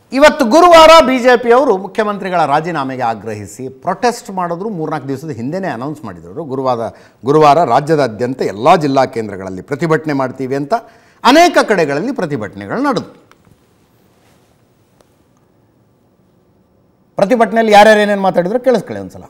ಇವತ್ತು ಗುರುವಾರ B J ಪಿಯವರು ಮುಖ್ಯಮಂತ್ರಿಗಳ ರಾಜೀನಾಮೆಗೆ ಆಗ್ರಹಿಸಿ ಪ್ರೊಟೆಸ್ಟ್ ಮಾಡಿದ್ರು ಮೂರ್ನಾಲ್ಕು ದಿವಸದ ಹಿಂದೆನೇ ಅನೌನ್ಸ್ ಮಾಡಿದರು ಗುರುವಾರ ಗುರುವಾರ ರಾಜ್ಯದಾದ್ಯಂತ ಎಲ್ಲ ಜಿಲ್ಲಾ ಕೇಂದ್ರಗಳಲ್ಲಿ ಪ್ರತಿಭಟನೆ ಮಾಡ್ತೀವಿ ಅಂತ ಅನೇಕ ಕಡೆಗಳಲ್ಲಿ ಪ್ರತಿಭಟನೆಗಳು ನಡೆದು ಪ್ರತಿಭಟನೆಯಲ್ಲಿ ಯಾರ್ಯಾರು ಏನೇನು ಮಾತಾಡಿದ್ರು ಕೇಳಿಸ್ಕೊಳ್ಳಿ ಒಂದ್ಸಲ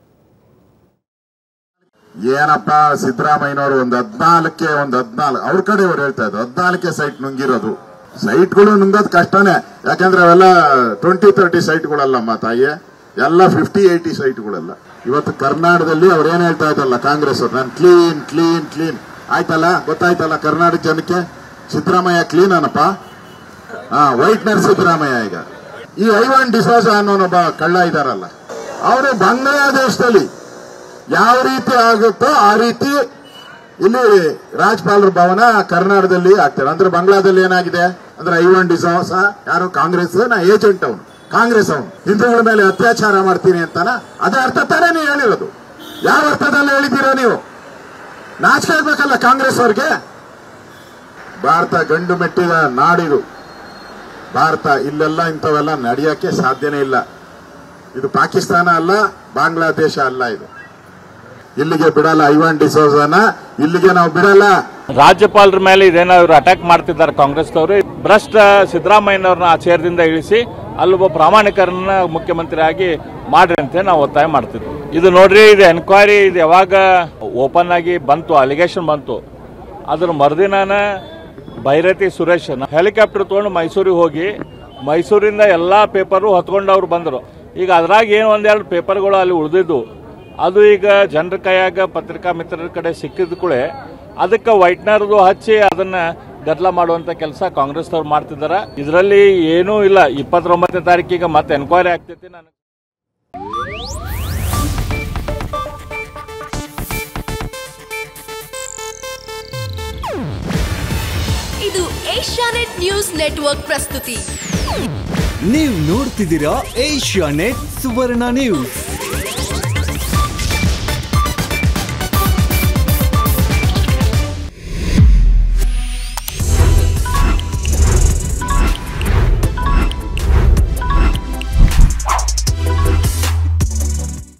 ಏನಪ್ಪ ಸಿದ್ದರಾಮಯ್ಯನವರು ಒಂದ್ ಹದ್ನಾಲ್ಕೆ ಒಂದ್ ಹದ್ನಾಲ್ಕು ಅವ್ರ ಕಡೆ ಅವ್ರು ಹೇಳ್ತಾ ಇದ್ರು ಹದ್ನಾಲ್ಕೆ ಸೈಟ್ ನುಂಗಿರೋದು ಸೈಟ್ಗಳು ನುಂಗೋದ್ ಕಷ್ಟನೇ ಯಾಕಂದ್ರೆ ಅವೆಲ್ಲ ಟ್ವೆಂಟಿ ತರ್ಟಿ ಸೈಟ್ಗಳಲ್ಲಮ್ಮ ತಾಯಿ ಎಲ್ಲ ಫಿಫ್ಟಿ ಏಯ್ಟಿ ಸೈಟ್ಗಳೆಲ್ಲ ಇವತ್ತು ಕರ್ನಾಟಕದಲ್ಲಿ ಅವ್ರು ಏನ್ ಹೇಳ್ತಾ ಇದ್ದಲ್ಲ ಕಾಂಗ್ರೆಸ್ ಅವ್ರು ನಾನು ಕ್ಲೀನ್ ಕ್ಲೀನ್ ಕ್ಲೀನ್ ಆಯ್ತಲ್ಲ ಗೊತ್ತಾಯ್ತಲ್ಲ ಕರ್ನಾಟಕ ಜನಕ್ಕೆ ಸಿದ್ದರಾಮಯ್ಯ ಕ್ಲೀನ್ ಅನಪ್ಪ ಹಾ ವೈಟ್ನರ್ ಸಿದ್ದರಾಮಯ್ಯ ಈಗ ಈ ಐವನ್ ಡಿಸೋಜ ಅನ್ನೋನೊಬ್ಬ ಕಳ್ಳ ಇದಾರಲ್ಲ ಅವರು ಬಾಂಗ್ಲಾದೇಶದಲ್ಲಿ ಯಾವ ರೀತಿ ಆಗುತ್ತೋ ಆ ರೀತಿ ಇಲ್ಲಿ ರಾಜ್ಪಾಲರ ಭವನ ಕರ್ನಾಟಕದಲ್ಲಿ ಆಗ್ತಾರೆ ಅಂದ್ರೆ ಬಾಂಗ್ಲಾದಲ್ಲಿ ಏನಾಗಿದೆ ಅಂದ್ರೆ ಐವನ್ ಡಿಸೋಸ ಯಾರು ಕಾಂಗ್ರೆಸ್ ನಾ ಏಜೆಂಟ್ ಅವನು ಕಾಂಗ್ರೆಸ್ ಅವನು ಹಿಂದೂಗಳ ಮೇಲೆ ಅತ್ಯಾಚಾರ ಮಾಡ್ತೀನಿ ಅಂತಾನ ಅದೇ ಅರ್ಥ ತಾನೇ ನೀವು ಹೇಳಿರೋದು ಯಾವ ಅರ್ಥದಲ್ಲಿ ಹೇಳಿದ್ದೀರೋ ನೀವು ನಾಚಿಕೆ ಆಗ್ಬೇಕಲ್ಲ ಕಾಂಗ್ರೆಸ್ ಅವ್ರಿಗೆ ಭಾರತ ಗಂಡು ಮೆಟ್ಟಿದ ನಾಡಿದು ಭಾರತ ಇಲ್ಲೆಲ್ಲ ಇಂಥವೆಲ್ಲ ನಡೆಯಕ್ಕೆ ಸಾಧ್ಯನೇ ಇಲ್ಲ ಇದು ಪಾಕಿಸ್ತಾನ ಅಲ್ಲ ಬಾಂಗ್ಲಾದೇಶ ಅಲ್ಲ ಇದು ಇಲ್ಲಿಗೆ ಬಿಡಲ್ಲ ಐವಾನ್ ಡಿಸೋಜನ ಇಲ್ಲಿಗೆ ನಾವು ಬಿಡಲ್ಲ ರಾಜ್ಯಪಾಲರ ಮೇಲೆ ಇದೇನೋ ಇವರು ಅಟ್ಯಾಕ್ ಮಾಡ್ತಿದ್ದಾರೆ ಕಾಂಗ್ರೆಸ್ನವರು ಭ್ರಷ್ಟ ಸಿದ್ದರಾಮಯ್ಯನವ್ರನ್ನ ಆ ಚೇರ್ದಿಂದ ಇಳಿಸಿ ಅಲ್ಲೊಬ್ಬ ಪ್ರಾಮಾಣಿಕರನ್ನ ಮುಖ್ಯಮಂತ್ರಿ ಆಗಿ ಮಾಡ್ರಿ ಅಂತ ನಾವು ಒತ್ತಾಯ ಮಾಡ್ತಿದ್ವಿ ಇದು ನೋಡ್ರಿ ಇದು ಎನ್ಕ್ವೈರಿ ಇದು ಯಾವಾಗ ಓಪನ್ ಆಗಿ ಬಂತು ಅಲಿಗೇಷನ್ ಬಂತು ಅದ್ರ ಮರುದಿನಾನ ಭೈರತಿ ಸುರೇಶ್ ಹೆಲಿಕಾಪ್ಟರ್ ತೊಗೊಂಡು ಮೈಸೂರಿಗೆ ಹೋಗಿ ಮೈಸೂರಿಂದ ಎಲ್ಲ ಪೇಪರು ಹೊತ್ಕೊಂಡು ಅವ್ರು ಬಂದರು ಈಗ ಅದ್ರಾಗ ಏನು ಒಂದೆರಡು ಪೇಪರ್ಗಳು ಅಲ್ಲಿ ಉಳಿದಿದ್ದು ಅದು ಈಗ ಜನರ ಕೈಯಾಗ ಪತ್ರಿಕಾ ಮಿತ್ರರ ಕಡೆ ಸಿಕ್ಕಿದ ಕೂಡಲೇ ಅದಕ್ಕೆ ವೈಟ್ನರ್ದು ಹಚ್ಚಿ ಅದನ್ನ ಗದ್ದಲ ಮಾಡುವಂತ ಕೆಲಸ ಕಾಂಗ್ರೆಸ್ನವ್ರು ಮಾಡ್ತಿದ್ದಾರೆ ಇದರಲ್ಲಿ ಏನೂ ಇಲ್ಲ ಇಪ್ಪತ್ತೊಂಬತ್ತನೇ ತಾರೀಕಿಗೆ ಮತ್ತೆ ಎನ್ಕ್ವೈರಿ ಆಗ್ತೈತಿ ನಾನು ಇದು ಏಷ್ಯಾನೆಟ್ ನ್ಯೂಸ್ ನೆಟ್ವರ್ಕ್ ಪ್ರಸ್ತುತಿ ನೀವು ನೋಡ್ತಿದ್ದೀರಾ ಏಷ್ಯಾ ನೆಟ್ ಸುವರ್ಣ ನ್ಯೂಸ್